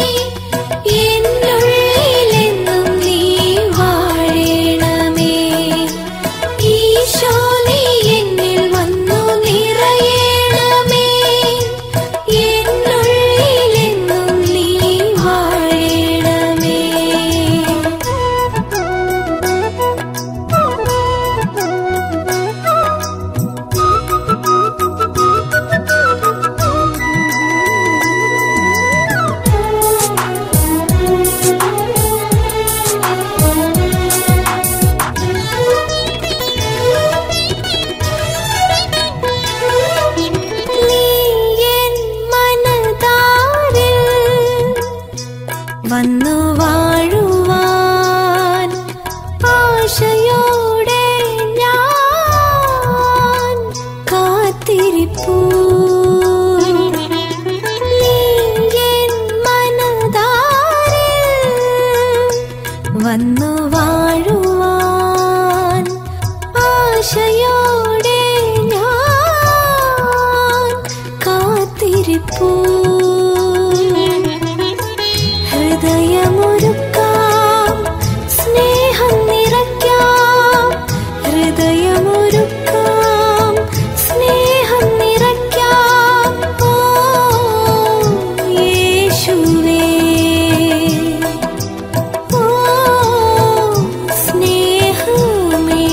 S5: എന്നുള്ളിലെന്നും നീ വാഴണമേ ഈശോ നീ എന്നിൽ വന്നു നിറയണമേ എന്നുള്ളിലെന്നും നീ വാഴണമേ നീ എൻ മനതാരിൽ വന്നു വാഴുവാൻ ആശയോടെ ഞാൻ കാത്തിരിപ്പൂ നീ എൻ മനതാരിൽ വന്നു വാഴുവാൻ ആശയോടെ ഞാൻ കാത്തിരിപ്പൂ ഹൃദയമൊരുക്കാം സ്നേഹം നിറയ്ക്കാം ഹൃദയമൊരുക്കാം സ്നേഹം നിറയ്ക്കാം ഓ യേശുവേ ഓ സ്നേഹമേ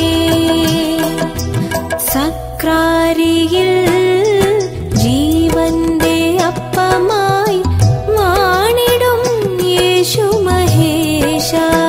S5: സക്രാരിയിൽ ജീവന്റെ അപ്പമായി വാണിടും യേശു മഹേശ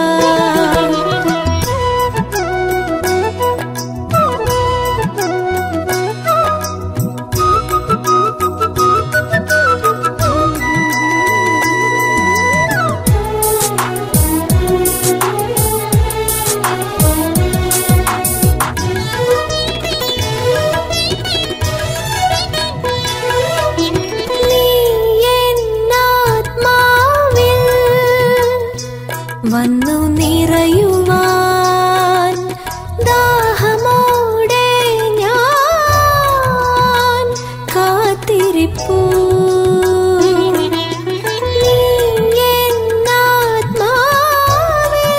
S5: നീ എന്നാത്മാവിൽ വന്നു നിറയുവാൻ ദാഹമോടെ ഞാൻ കാത്തിരിപ്പൂ നീ എന്നാത്മാവിൽ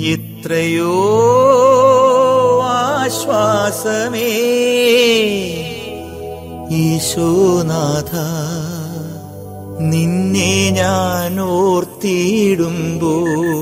S4: എത്രയോ ആശ്വാസമേ ഈശോനാഥ നിന്നെ ഞാൻ ഓർത്തിയിടുമ്പോ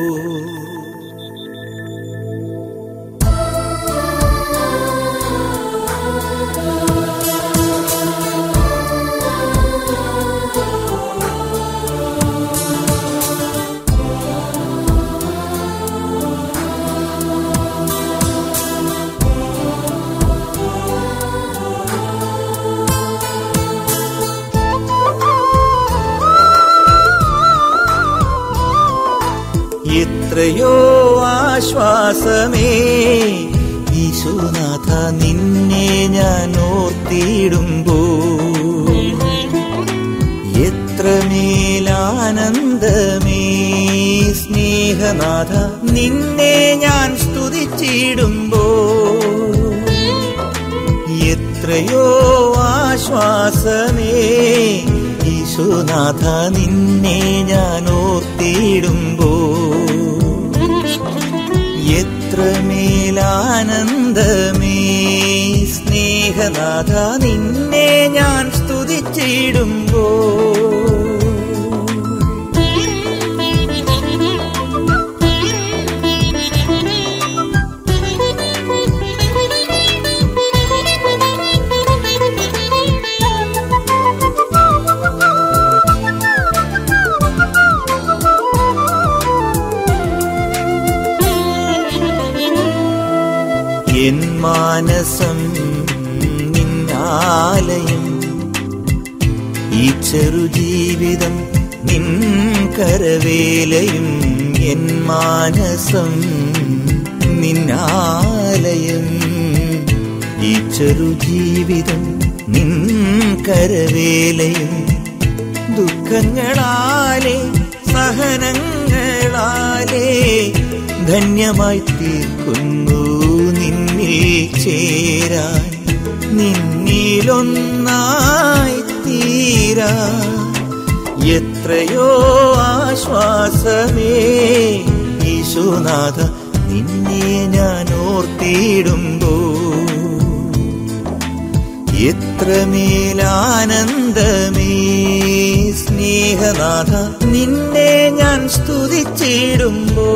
S4: എത്രയോ ആശ്വാസമേ ഈശോനാഥ നിന്നെ ഞാൻ ഓർത്തിയിടുമ്പോ എത്രമേലാനന്ദമേ സ്നേഹനാഥ നിന്നെ ഞാൻ സ്തുതിച്ചിടുമ്പോ എത്രയോ ആശ്വാസമേ ഈശോനാഥ നിന്നെ ഞാൻ ഓർത്തിയിടുമ്പോ എത്രമേലാനന്ദമേ സ്നേഹനാഥ നിന്നെ ഞാൻ സ്തുതിച്ചിടുമ്പോ എൻ മാനസം നിന്നാലയം ഈ ചെറുജീവിതം നിൻ കരവേലയും എൻ മാനസം നിന്നാലയം ഈ ചെറുജീവിതം നിൻ കരവേലയും ദുഃഖങ്ങളാലെ സഹനങ്ങളാലെ ധന്യമായി തീർക്കുന്നു നിന്നിൽ ചേരാൻ നിന്നിലൊന്നായി തീരാ എത്രയോ ആശ്വാസമേ ഈശോനാഥ നിന്നെ ഞാൻ ഓർത്തിയിടുമ്പോ എത്രമേലാനന്ദമേ സ്നേഹനാഥ നിന്നെ ഞാൻ സ്തുതിച്ചിടുമ്പോ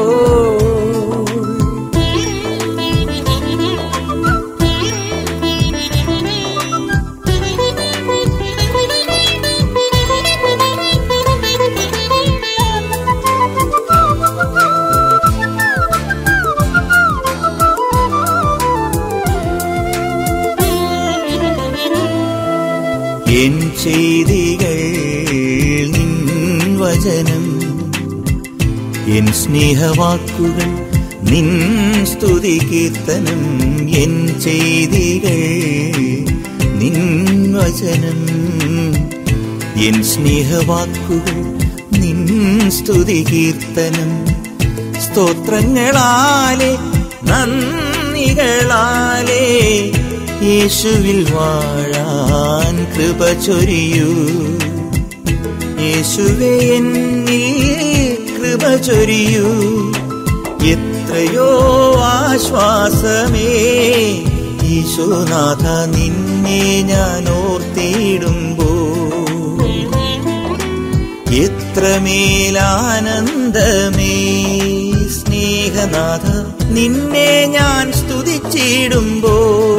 S4: എൻ ചെയ്തികൾ നിൻ വചനം എൻ സ്നേഹവാക്കുകൾ നിൻ സ്തുതി കീർത്തനം എൻ ചെയ്തികൾ നിൻ വചനം എൻ സ്നേഹവാക്കുകൾ നിൻ സ്തുതി കീർത്തനം സ്തോത്രങ്ങളാലെ നന്ദികളാലെ യേശുവിൽ വാഴാൻ കൃപ ചൊരിയൂ യേശുവേ എന്നിൽ കൃപ ചൊരിയൂ എത്രയോ ആശ്വാസമേ ഈശോനാഥ നിന്നെ ഞാൻ ഓർത്തിയിടുമ്പോ എത്രമേലാനന്ദമേ സ്നേഹനാഥ നിന്നെ ഞാൻ സ്തുതിച്ചിടുമ്പോ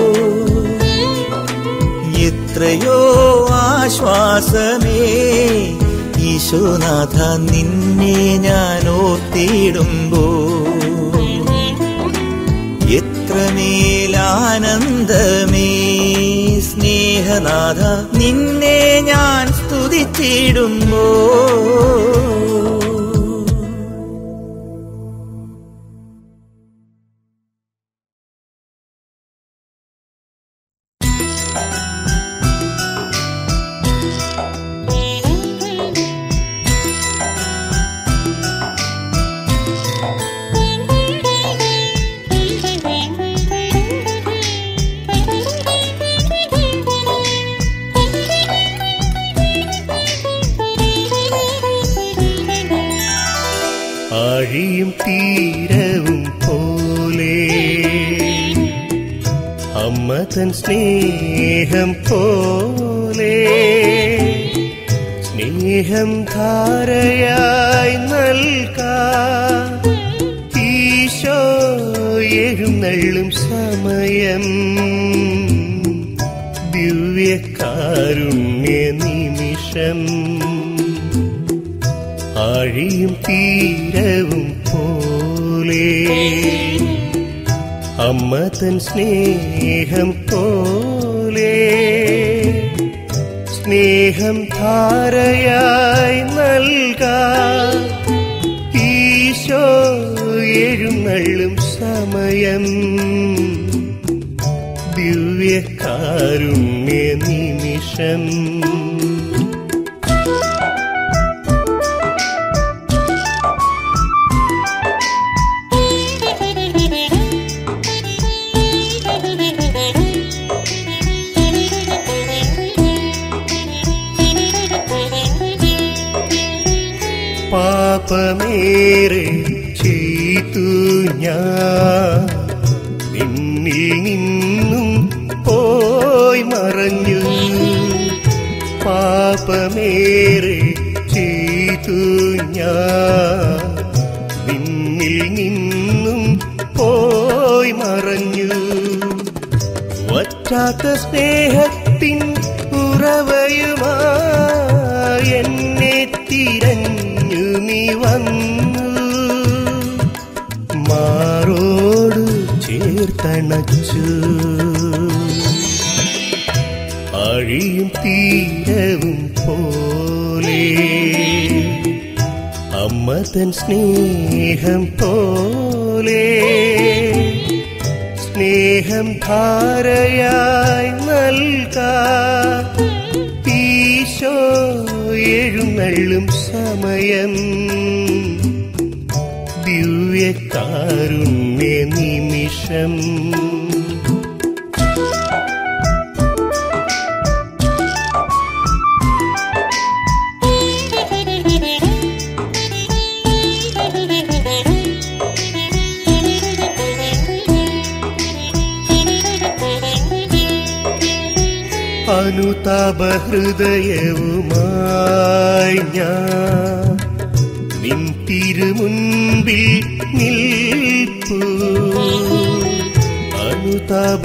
S4: എത്രയോ ആശ്വാസമേ ഈശോനാഥ നിന്നെ ഞാൻ ഓർത്തിയിടുമ്പോ എത്രമേലാനന്ദമേ സ്നേഹനാഥ നിന്നെ ഞാൻ സ്തുതിച്ചിടുമ്പോ
S5: Thank you.
S6: ആഴിയും തീരവും പോലെ അമ്മ തൻ സ്നേഹം പോലെ സ്നേഹം ധാരയായി നൽകാൻ ഈശോ എഴുന്നള്ളും സമയം ദിവ്യകാരുണ്യ നിമിഷം ആഴിയും തീരവും പോലെ അമ്മ തൻ സ്നേഹം പോലെ സ്നേഹം ധാരയായി നൽകാൻ ഈശോ എഴുന്നള്ളും സമയം ദിവ്യകാരുണ്യ നിമിഷം പാപമേറെ ചെയ്തു ഞാൻ നിന്നിൽ നിന്നും പോയി മറഞ്ഞു പാപമേറെ ചെയ്തു ഞാൻ നിന്നിൽ നിന്നും പോയി മറഞ്ഞു വറ്റാത്ത സ്നേഹത്തിൻ ഉറവയുമായി എന്നെ തിരഞ്ഞു നീ വന്നു മാറോട് ചേർത്തണച്ചു അഴിയും തീരവും പോലെ അമ്മ തൻ സ്നേഹം പോലെ സ്നേഹം ധാരയായി നൽകാൻ ഈശോ എഴുന്നള്ളും സമയം ദിവ്യകാരുണ്യ നിമിഷം അനുതാപ ഹൃദയവുമായി ഞാൻ നിൻ തിരുമുൻപിൽ നിൽപ്പു അനുതാപ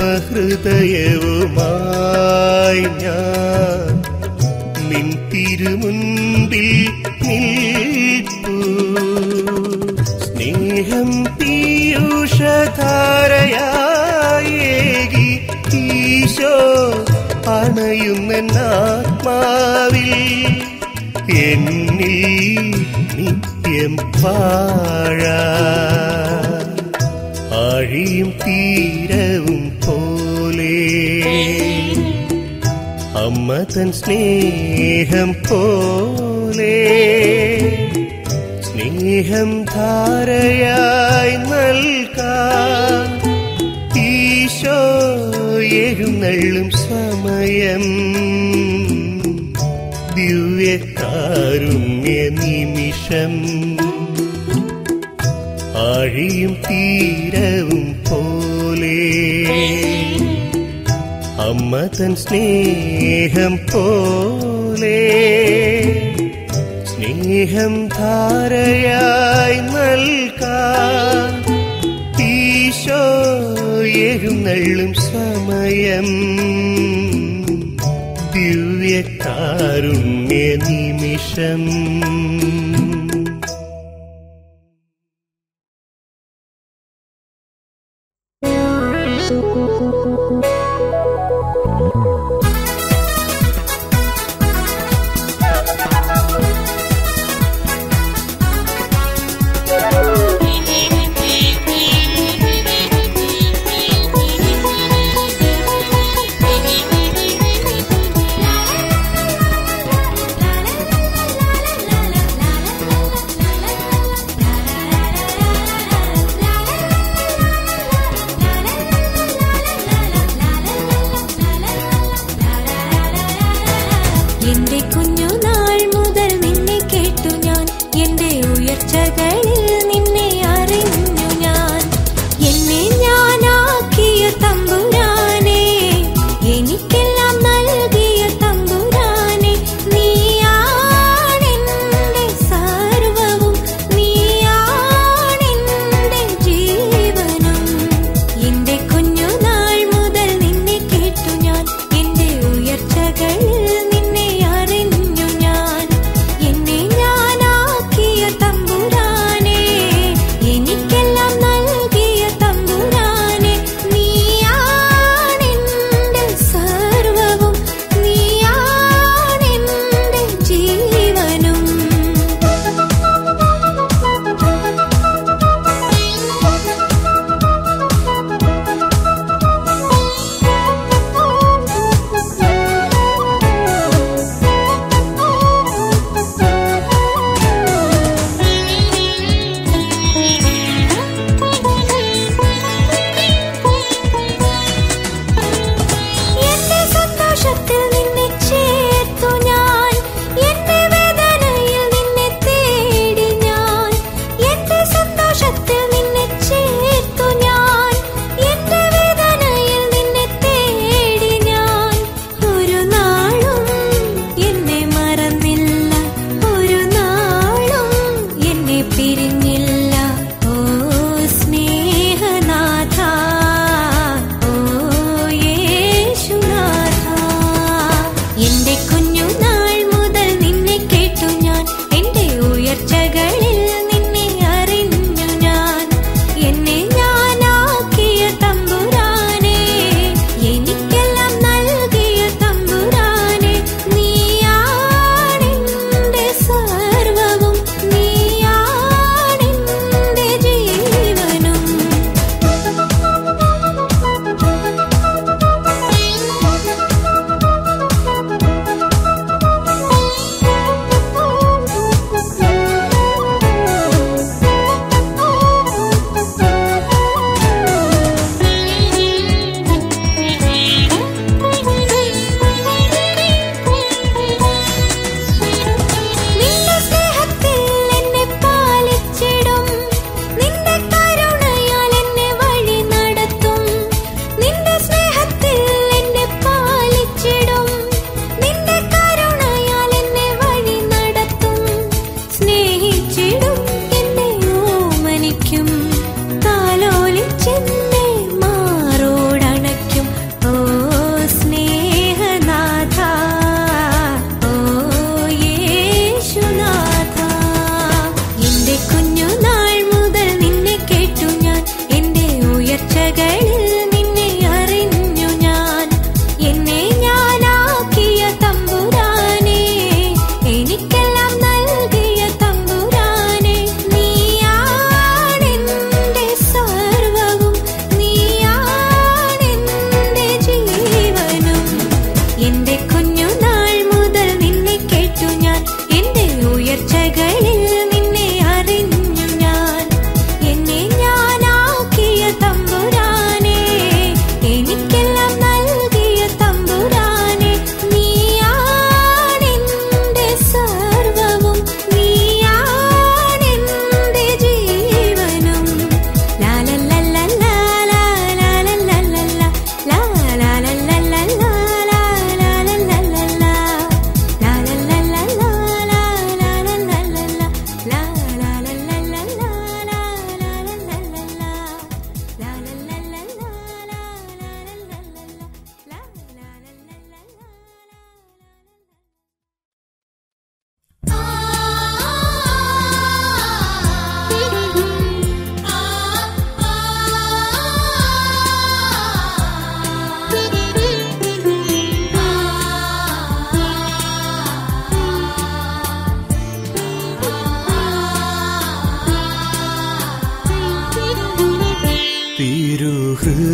S6: ഹൃദയവുമായി ഞാൻ നിൻ തിരുമുൻപിൽ നിൽപ്പു സ്നേഹം പീയൂഷധാരയായേകി ഈശോ അണയുന്ന ആത്മാവിൽ എന്നിൽ നിത്യം പാഴ ആഴിയും തീരവും പോലെ അമ്മ തൻ സ്നേഹം പോലെ സ്നേഹം ധാരയായി നൽകാൻ ഈശോ എഴുന്നള്ളും സമയം ദിവ്യകാരുണ്യ നിമിഷം ആഴിയും തീരവും പോലെ അമ്മ തൻ സ്നേഹം പോലെ സ്നേഹം ധാരയായി നൽകാൻ ഈശോ എഴുന്നള്ളും സമയം ദിവ്യകാരുണ്യ നിമിഷം
S5: എന്റെ കുഞ്ഞുനാൾ മുതൽ നിന്നെ കേട്ടു ഞാൻ എന്റെ ഉയർച്ചകളിൽ നിന്നെ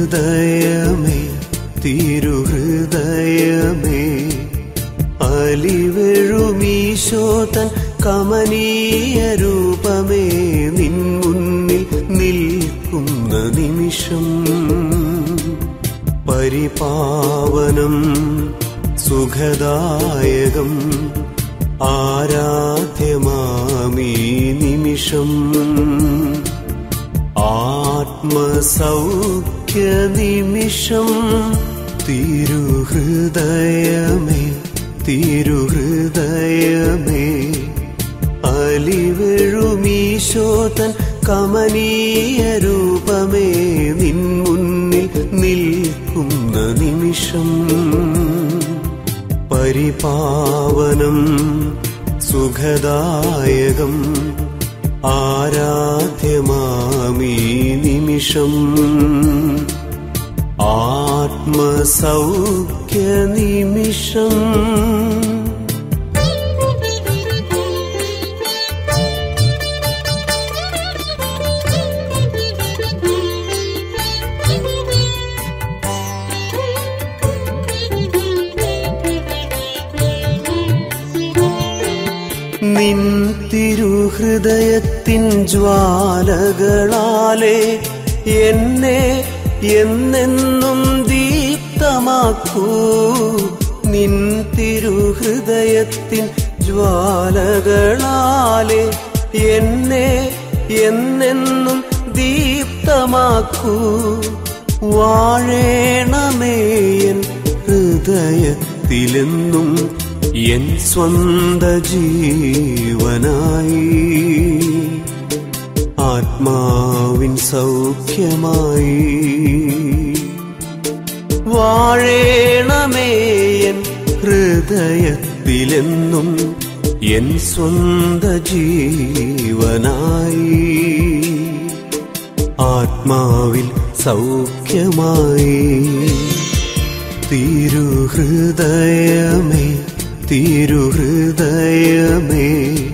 S6: തിരുഹൃദയമേ തിരുഹൃദയമേ അലിവെഴുമീശോതൻ കമനീയ രൂപമേ നിൻ മുന്നിൽ നിൽക്കുന്ന നിമിഷം പരിപാവനം സുഖദായകം ആരാധ്യമാമീ നിമിഷം ആത്മസൗഖ്യ നിമിഷം തിരുഹൃദയമേ തിരുഹൃദയമേ അലിവെഴുമീശോതൻ കമനീയ രൂപമേ നിൻ മുന്നിൽ നിൽക്കുന്ന നിമിഷം പരിപാവനം സുഖദായകം ആരാധ്യമാമീ നിമിഷം ആത്മസൗഖ്യ നിമിഷം നിൻ തിരുഹൃദയത്തിൻ ജ്വാലകളാലെ എന്നെ എന്നെന്നും ദീപ്തമാക്കൂ നിൻ തിരുഹൃദയത്തിൻ ജ്വാലകളാലെ എന്നെ എന്നെന്നും ദീപ്തമാക്കൂ വാഴേണമേയൻ ഹൃദയത്തിലെന്നും എൻ സ്വന്ത ജീവനായി ആത്മാവിൻ സൗഖ്യമായി വാഴേണമേയൻ ഹൃദയത്തിലെന്നും എൻ സ്വന്ത ജീവനായി ആത്മാവിൽ സൗഖ്യമായി തിരുഹൃദയമേ തിരുഹൃദയമേ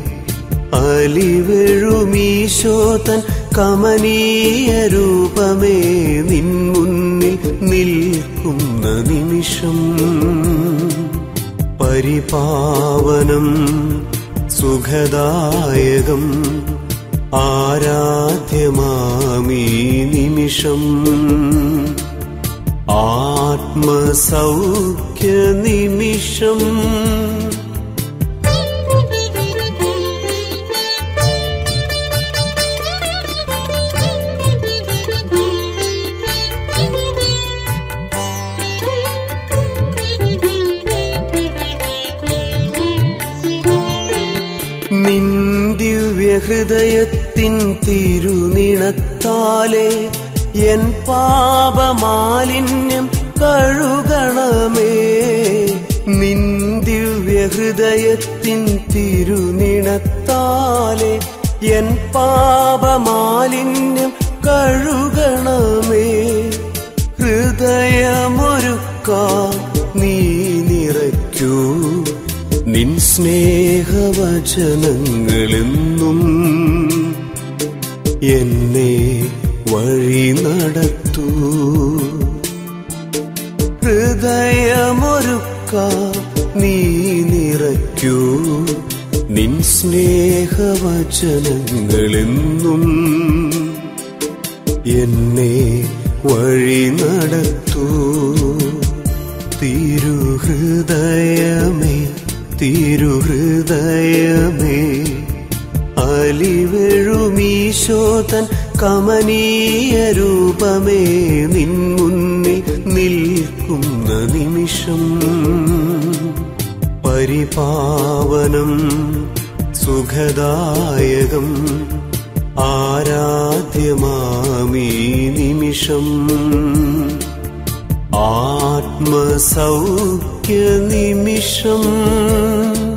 S6: അലിവെഴുമീശോതൻ കമനീയ രൂപമേ നിൻ മുന്നിൽ നിൽക്കുന്ന നിമിഷം പരിപാവനം സുഖദായകം ആരാധ്യമാമീ നിമിഷം ആത്മസൗഖ്യ നിമിഷം നിൻ ദിവ്യഹൃദയത്തിൻ തിരുനിണത്താലെ എൻ പാപമാലിന്യം കഴുകണമേ നിൻ ദിവ്യഹൃദയത്തിൻ തിരുനിണത്താലെ എൻ പാപമാലിന്യം കഴുകണമേ ഹൃദയമൊരുക്കാൻ നീ നിറയ്ക്കൂ നിൻ സ്നേഹവചനങ്ങളെന്നും എന്നെ വഴി നടത്തൂ ഹൃദയമൊരുക്കാൻ നീ നിറയ്ക്കൂ നിൻ സ്നേഹവചനങ്ങളെന്നും എന്നെ വഴി നടത്തൂ തിരുഹൃദയമേ തിരുഹൃദയമേ അലിവെഴുമീശോതൻ കമനീയ രൂപമേ നിൻ മുന്നിൽ നിൽക്കുന്ന നിമിഷം പരിപാവനം സുഖദായകം ആരാധ്യമാമീ നിമിഷം ആത്മസൗഖ്യ നിമിഷം